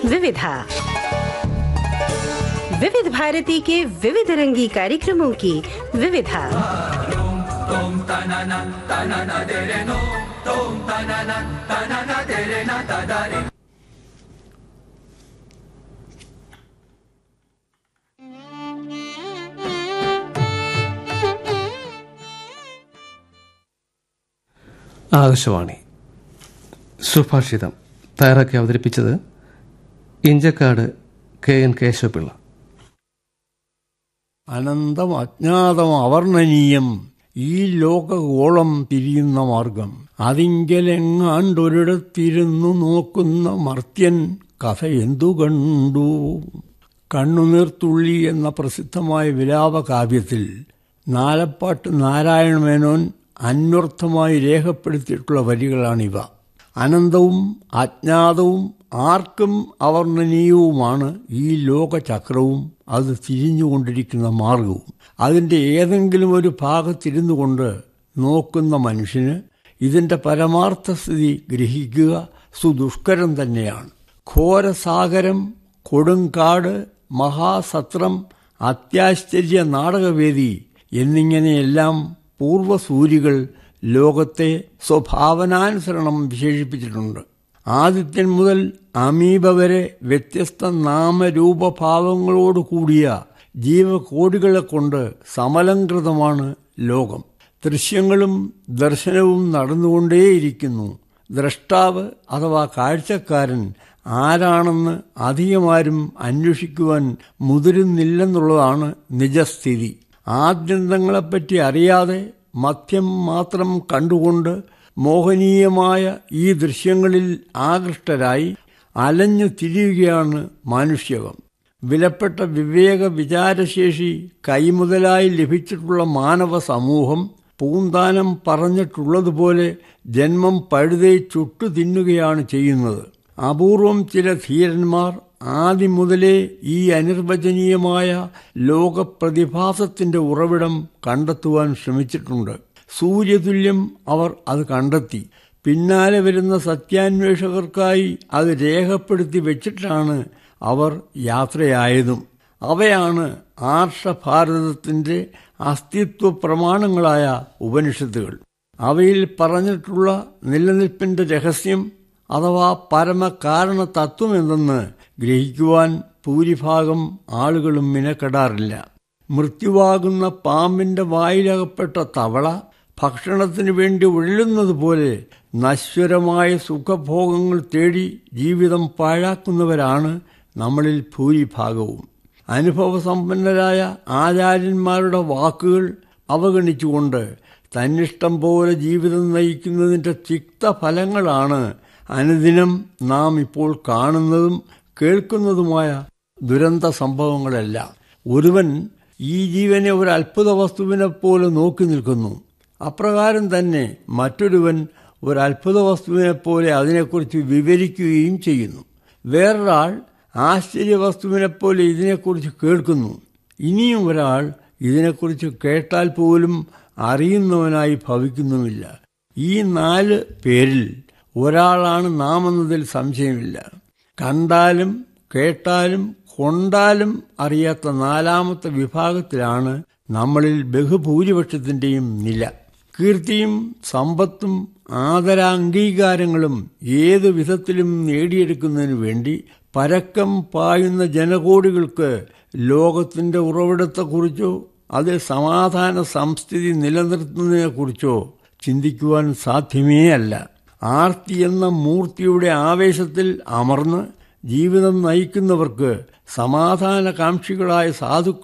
विविधा विविध भारती के विविध रंगी कार्यक्रमों की विविधा ആകാശവാണി സുഭാഷിതം തയ്യാറാക്കി അവതരിപ്പിച്ചത് ഇഞ്ചക്കാട് കെ എൻ കേശവപിള്ള അനന്തം അജ്ഞാതം അവർണ്ണനീയം ഈ ലോകഗോളം തിരിയുന്ന മാർഗം അതിങ്കലെങ്ങാണ്ടൊരിടത്തിരുന്നു നോക്കുന്ന മർത്യൻ കഥ എന്തു കണ്ടു കണ്ണുനീർത്തുള്ളി എന്ന പ്രസിദ്ധമായ വിലാപകാവ്യത്തിൽ നാലപ്പാട്ട് നാരായണ മേനോൻ അന്വർത്ഥമായി രേഖപ്പെടുത്തിയിട്ടുള്ള വരികളാണിവ അനന്തവും അജ്ഞാതവും ആർക്കും അവർണ്ണനീയവുമാണ് ഈ ലോകചക്രവും അത് തിരിഞ്ഞുകൊണ്ടിരിക്കുന്ന മാർഗവും അതിൻ്റെ ഏതെങ്കിലും ഒരു ഭാഗത്തിരുന്നു കൊണ്ട് നോക്കുന്ന മനുഷ്യന് ഇതിൻ്റെ പരമാർത്ഥസ്ഥിതി ഗ്രഹിക്കുക സുദുഷ്കരം തന്നെയാണ് ഘോരസാഗരം കൊടുങ്കാട് മഹാസത്രം അത്യാശ്ചര്യ നാടകവേദി എന്നിങ്ങനെയെല്ലാം പൂർവസൂരികൾ ലോകത്തെ സ്വഭാവനാനുസരണം വിശേഷിപ്പിച്ചിട്ടുണ്ട് ആദിത്യൻ മുതൽ അമീബ വരെ വ്യത്യസ്ത നാമരൂപഭാവങ്ങളോട് കൂടിയ ജീവകോടികളെ കൊണ്ട് സമലംകൃതമാണ് ലോകം ദൃശ്യങ്ങളും ദർശനവും നടന്നുകൊണ്ടേയിരിക്കുന്നു ദ്രഷ്ടാവ് അഥവാ കാഴ്ചക്കാരൻ ആരാണെന്ന് അധികമാരും അന്വേഷിക്കുവാൻ മുതിരുന്നില്ലെന്നുള്ളതാണ് നിജസ്ഥിതി ആദ്യന്തങ്ങളെപ്പറ്റി അറിയാതെ മദ്യം മാത്രം കണ്ടുകൊണ്ട് മോഹനീയമായ ഈ ദൃശ്യങ്ങളിൽ ആകൃഷ്ടരായി അലഞ്ഞു തിരിയുകയാണ് മാനുഷ്യകം വിലപ്പെട്ട വിവേക വിചാരശേഷി കൈമുതലായി ലഭിച്ചിട്ടുള്ള മാനവ സമൂഹം പൂന്താനം പറഞ്ഞിട്ടുള്ളതുപോലെ ജന്മം പഴുതേ ചുട്ടു തിന്നുകയാണ് ചെയ്യുന്നത് അപൂർവം ചില ധീരന്മാർ ആദ്യം മുതലേ ഈ അനിർവചനീയമായ ലോകപ്രതിഭാസത്തിന്റെ ഉറവിടം കണ്ടെത്തുവാൻ ശ്രമിച്ചിട്ടുണ്ട് സൂര്യതുല്യം അവർ അത് കണ്ടെത്തി പിന്നാലെ വരുന്ന സത്യാന്വേഷകർക്കായി അത് രേഖപ്പെടുത്തി വെച്ചിട്ടാണ് അവർ യാത്രയായതും അവയാണ് ആർഷഭാരതത്തിന്റെ അസ്തിത്വ പ്രമാണങ്ങളായ ഉപനിഷത്തുകൾ അവയിൽ പറഞ്ഞിട്ടുള്ള നിലനിൽപ്പിന്റെ രഹസ്യം അഥവാ പരമകാരണ തത്വമെന്തെന്ന് ഗ്രഹിക്കുവാൻ ഭൂരിഭാഗം ആളുകളും മിനക്കെടാറില്ല മൃത്യുവാകുന്ന പാമ്പിന്റെ വായിലകപ്പെട്ട തവള ഭക്ഷണത്തിനു വേണ്ടി ഉഴലുന്നത് പോലെ നശ്വരമായ സുഖഭോഗങ്ങൾ തേടി ജീവിതം പാഴാക്കുന്നവരാണ് നമ്മളിൽ ഭൂരിഭാഗവും അനുഭവസമ്പന്നരായ ആചാര്യന്മാരുടെ വാക്കുകൾ അവഗണിച്ചുകൊണ്ട് തന്നിഷ്ടം പോലെ ജീവിതം നയിക്കുന്നതിൻ്റെ തിക്തഫലങ്ങളാണ് അനുദിനം നാം ഇപ്പോൾ കാണുന്നതും കേൾക്കുന്നതുമായ ദുരന്ത സംഭവങ്ങളെല്ലാം ഒരുവൻ ഈ ജീവനെ ഒരു അത്ഭുത വസ്തുവിനെ പോലെ നോക്കി നിൽക്കുന്നു അപ്രകാരം തന്നെ മറ്റൊരുവൻ ഒരു അത്ഭുത വസ്തുവിനെ പോലെ അതിനെക്കുറിച്ച് വിവരിക്കുകയും ചെയ്യുന്നു വേറൊരാൾ ആശ്ചര്യ വസ്തുവിനെ പോലെ ഇതിനെക്കുറിച്ച് കേൾക്കുന്നു ഇനിയും ഒരാൾ ഇതിനെക്കുറിച്ച് കേട്ടാൽ പോലും അറിയുന്നവനായി ഭവിക്കുന്നുമില്ല ഈ നാല് പേരിൽ ഒരാളാണ് നാം എന്നതിൽ സംശയമില്ല കണ്ടാലും കേട്ടാലും കൊണ്ടാലും അറിയാത്ത നാലാമത്തെ വിഭാഗത്തിലാണ് നമ്മളിൽ ബഹുഭൂരിപക്ഷത്തിന്റെയും നില കീർത്തിയും സമ്പത്തും ആദരാംഗീകാരങ്ങളും ഏതു വിധത്തിലും നേടിയെടുക്കുന്നതിനു വേണ്ടി പരക്കം പായുന്ന ജനകോടികൾക്ക് ലോകത്തിന്റെ ഉറവിടത്തെക്കുറിച്ചോ അതിൽ സമാധാന സംസ്ഥിതി നിലനിർത്തുന്നതിനെക്കുറിച്ചോ ചിന്തിക്കുവാൻ സാധ്യമേ അല്ല ആർത്തി എന്ന മൂർത്തിയുടെ ആവേശത്തിൽ അമർന്ന് ജീവിതം നയിക്കുന്നവർക്ക് സമാധാനകാംക്ഷികളായ സാധുക്കൾ